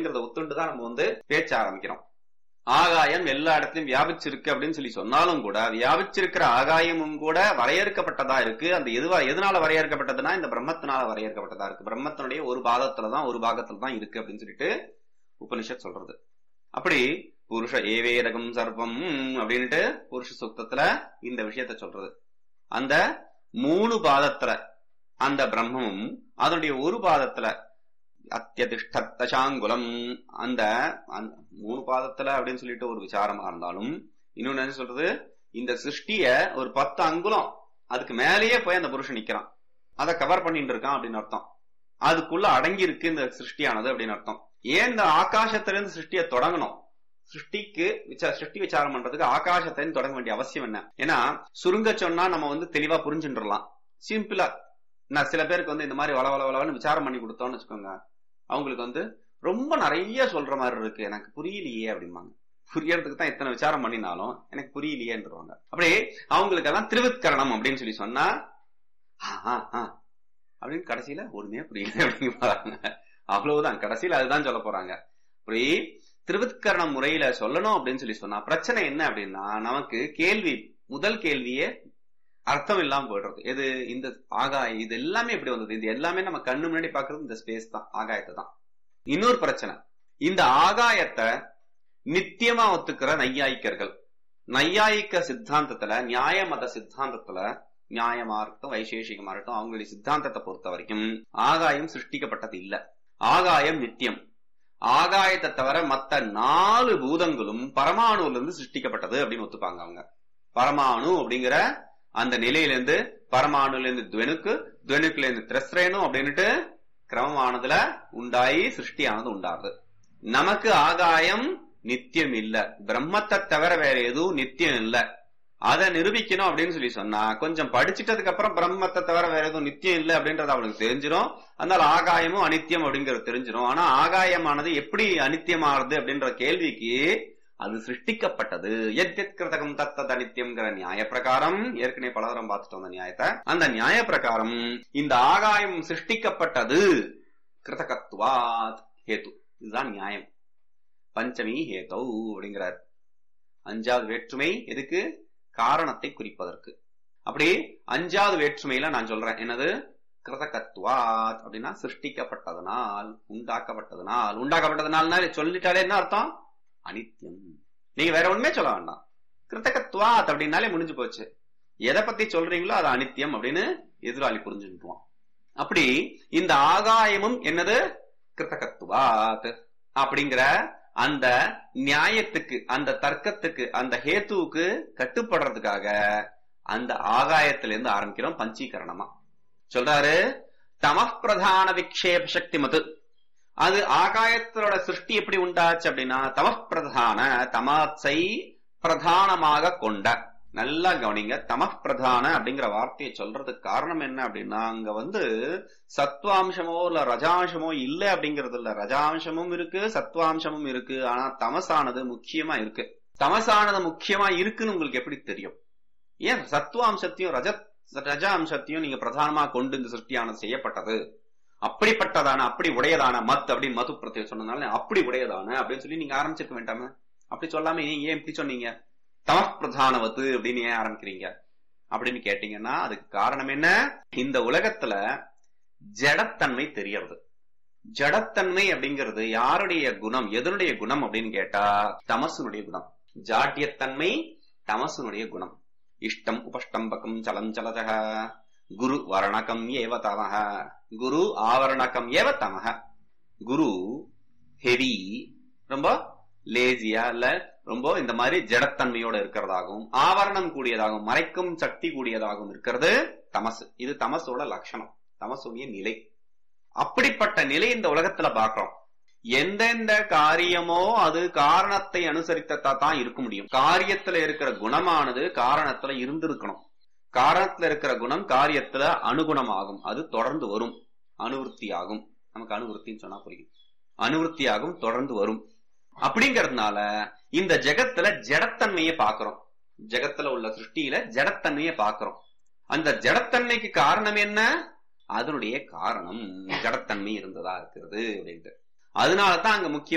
இருக்குங்கிறத ஒத்துண்டு தான் நம்ம வந்து பேச்ச ஆரம்பிக்கிறோம் ஆகாயம் எல்லா இடத்துலயும் வியாபிச்சிருக்கு அப்படின்னு சொல்லி சொன்னாலும் கூட வியாபிச்சிருக்கிற ஆகாயமும் கூட வரையறுக்கப்பட்டதா இருக்கு அந்த எதுவா எதனால வரையறுக்கப்பட்டதுன்னா இந்த பிரம்மத்தினால வரையறுக்கப்பட்டதா இருக்கு பிரம்மத்தினுடைய ஒரு பாகத்துல தான் ஒரு பாகத்துல தான் இருக்கு அப்படின்னு சொல்லிட்டு உபனிஷத் சொல்றது அப்படி புருஷ ஏவேதகம் சர்வம் அப்படின்ட்டு புருஷ சுத்தத்துல இந்த விஷயத்த சொல்றது அந்த மூணு பாதத்துல அந்த பிரம்மமும் அதனுடைய ஒரு பாதத்துல அத்தியதிஷ்டத்தாங்குலம் அந்த அந்த மூணு பாதத்துல அப்படின்னு சொல்லிட்டு ஒரு விசாரமா இருந்தாலும் இன்னொன்னு என்ன சொல்றது இந்த சிருஷ்டிய ஒரு பத்து அங்குலம் அதுக்கு மேலேயே போய் அந்த புருஷன் நிக்கிறான் அதை கவர் பண்ணிட்டு இருக்கான் அப்படின்னு அர்த்தம் அதுக்குள்ள அடங்கி இருக்கு இந்த சிருஷ்டியானது அப்படின்னு அர்த்தம் ஏன் இந்த ஆகாசத்திலிருந்து சிருஷ்டியை தொடங்கணும் சிருஷ்டிக்கு விசா சிருஷ்டி விசாரம் பண்றதுக்கு ஆகாசத்திலிருந்து தொடங்க வேண்டிய அவசியம் என்ன ஏன்னா சுருங்க சொன்னா நம்ம வந்து தெளிவா புரிஞ்சுட்டுலாம் சிம்பிளா நான் சில பேருக்கு வந்து இந்த மாதிரி வள வள வளன்னு விசாரம் பண்ணி கொடுத்தோம்னு வச்சுக்கோங்க அவங்களுக்கு வந்து ரொம்ப நிறைய சொல்ற மாதிரி இருக்கு எனக்கு புரியலையே அப்படிம்பாங்க புரியறதுக்கு தான் எத்தனை விசாரம் பண்ணினாலும் எனக்கு புரியலையேன்றவாங்க அப்படி அவங்களுக்கு எல்லாம் திருவித்கரணம் அப்படின்னு சொல்லி சொன்னா அப்படின்னு கடைசியில ஒண்ணுமே புரியல அப்படிங்க அவ்வளவுதான் கடைசியில அதுதான் சொல்ல போறாங்க அப்படி திருவித்கரண முறையில சொல்லணும் அப்படின்னு சொல்லி சொன்னா பிரச்சனை என்ன அப்படின்னா நமக்கு கேள்வி முதல் கேள்வியே அர்த்தம் இல்லாம போயிடுறது எது இந்த ஆகாய இது எல்லாமே எப்படி வந்தது இது எல்லாமே நம்ம கண்ணு முன்னாடி பாக்குறது இந்த ஸ்பேஸ் தான் ஆகாயத்தை தான் இன்னொரு பிரச்சனை இந்த ஆகாயத்தை நித்தியமா ஒத்துக்கிற நையாயிக்கர்கள் நையாயிக்க சித்தாந்தத்துல நியாய மத சித்தாந்தத்துல நியாயமா இருக்கட்டும் வைசேஷிகமா இருக்கட்டும் அவங்களுடைய சித்தாந்தத்தை பொறுத்த வரைக்கும் ஆகாயம் சிருஷ்டிக்கப்பட்டது இல்ல ஆகாயம் நித்தியம் ஆகாயத்தை தவிர மத்த நாலு பூதங்களும் பரமாணுல இருந்து சிருஷ்டிக்கப்பட்டது அப்படின்னு ஒத்துப்பாங்க அவங்க பரமாணு அப்படிங்கிற அந்த நிலையிலிருந்து பரமாணுல இருந்து துவனுக்கு துவனுக்குல இருந்து திரஸ்ரேனு அப்படின்னுட்டு கிரமமானதுல உண்டாயி சிருஷ்டியானது உண்டாகுது நமக்கு ஆகாயம் நித்தியம் இல்ல பிரம்மத்தை தவிர வேற எதுவும் நித்தியம் இல்ல அதை நிரூபிக்கணும் அப்படின்னு சொல்லி சொன்னா கொஞ்சம் படிச்சிட்டதுக்கு அப்புறம் பிரம்மத்தை தவிர வேற எதுவும் நித்தியம் இல்லை அப்படின்றது அவனுக்கு தெரிஞ்சிடும் அதனால ஆகாயமும் அனித்தியம் அப்படிங்கறது தெரிஞ்சிடும் ஆனா ஆகாயமானது எப்படி அனித்தியமானது அப்படின்ற கேள்விக்கு அது சிருஷ்டிக்கப்பட்டது எத்தியத்கிருதகம் தத்தத் அனித்தியம்ங்கிற நியாய பிரகாரம் ஏற்கனவே பலதரம் பார்த்துட்டோம் அந்த நியாயத்தை அந்த நியாய பிரகாரம் இந்த ஆகாயம் சிருஷ்டிக்கப்பட்டது கிருதகத்துவாத் ஹேத்து இதுதான் நியாயம் பஞ்சமி ஹேதௌ அப்படிங்கிறார் அஞ்சாவது வேற்றுமை எதுக்கு காரணத்தை குறிப்பதற்கு அப்படி அஞ்சாவது வேற்றுமையில நான் சொல்றேன் என்னது கிருதகத்துவாத் அப்படின்னா சிருஷ்டிக்கப்பட்டதனால் உண்டாக்கப்பட்டதனால் உண்டாக்கப்பட்டதனால்னாலே சொல்லிட்டாலே என்ன அர்த்தம் அனித்தியம் நீங்க வேற ஒண்ணுமே சொல்ல வேண்டாம் கிருத்தகத்வாத் அப்படின்னாலே முடிஞ்சு போச்சு எதை பத்தி சொல்றீங்களோ அது அனித்தியம் அப்படின்னு எதிராளி புரிஞ்சுக்குவான் அப்படி இந்த ஆகாயமும் என்னது கிருத்தகத்துவாத் அப்படிங்கிற அந்த நியாயத்துக்கு அந்த தர்க்கத்துக்கு அந்த ஹேத்துவுக்கு கட்டுப்படுறதுக்காக அந்த ஆகாயத்திலிருந்து ஆரம்பிக்கிறோம் பஞ்சீகரணமா சொல்றாரு தமப்பிரதான விக்ஷேப சக்தி மது அது ஆகாயத்தோட சிருஷ்டி எப்படி உண்டாச்சு அப்படின்னா தமப்பிரதான தமாசை பிரதானமாக கொண்ட நல்லா கவனிங்க தமப்பிரதான அப்படிங்கிற வார்த்தையை சொல்றதுக்கு காரணம் என்ன அப்படின்னா அங்க வந்து சத்வாம்சமோ இல்ல ரஜாம்சமோ இல்ல அப்படிங்கறது இல்ல ரஜாம்சமும் இருக்கு சத்வாம்சமும் இருக்கு ஆனா தமசானது முக்கியமா இருக்கு தமசானது முக்கியமா இருக்குன்னு உங்களுக்கு எப்படி தெரியும் ஏன் சத்வாம்சத்தையும் ரஜ ரஜ அம்சத்தையும் நீங்க பிரதானமா கொண்டு இந்த சிருஷ்டியானது செய்யப்பட்டது அப்படிப்பட்டதான அப்படி உடையதான மத் அப்படின்னு மது பிரத்யம் சொன்னதுனால அப்படி உடையதான அப்படின்னு சொல்லி நீங்க ஆரம்பிச்சிருக்க வேண்டாம அப்படி சொல்லாம ஏன் ஏன் இப்படி சொன்னீங்க தமப்பிரதானவத்து அப்படின்னு ஏன் ஆரம்பிக்கிறீங்க அப்படின்னு கேட்டீங்கன்னா அதுக்கு காரணம் என்ன இந்த உலகத்துல ஜடத்தன்மை தெரியறது ஜடத்தன்மை அப்படிங்கிறது யாருடைய குணம் எதனுடைய குணம் அப்படின்னு கேட்டா தமசுனுடைய குணம் ஜாட்டியத்தன்மை தமசுனுடைய குணம் இஷ்டம் உபஷ்டம்பகம் சலஞ்சலஜக குரு வர்ணகம் ஏவ தமக குரு ஆவரணகம் ஏவ தமக குரு ஹெவி ரொம்ப லேசியா இல்ல ரொம்ப இந்த மாதிரி ஜடத்தன்மையோட இருக்கிறதாகவும் ஆவரணம் கூடியதாகவும் மறைக்கும் சக்தி கூடியதாகவும் இருக்கிறது தமசு இது தமசோட லட்சணம் தமசுடைய நிலை அப்படிப்பட்ட நிலை இந்த உலகத்துல பாக்குறோம் எந்தெந்த காரியமோ அது காரணத்தை அனுசரித்தா தான் இருக்க முடியும் காரியத்துல இருக்கிற குணமானது காரணத்துல இருந்திருக்கணும் காரணத்துல இருக்கிற குணம் காரியத்துல அனுகுணமாகும் அது தொடர்ந்து வரும் அனுவருத்தி ஆகும் நமக்கு அனுவருத்தின்னு சொன்னா புரியும் அனுவருத்தியாகும் தொடர்ந்து வரும் அப்படிங்கறதுனால இந்த ஜெகத்துல ஜடத்தன்மையை பாக்குறோம் ஜெகத்துல உள்ள சிருஷ்டியில ஜடத்தன்மையை பாக்குறோம் அந்த ஜடத்தன்மைக்கு காரணம் என்ன அதனுடைய காரணம் ஜடத்தன்மை இருந்ததா இருக்கிறது அப்படின்ட்டு அதனாலதான் அங்க முக்கிய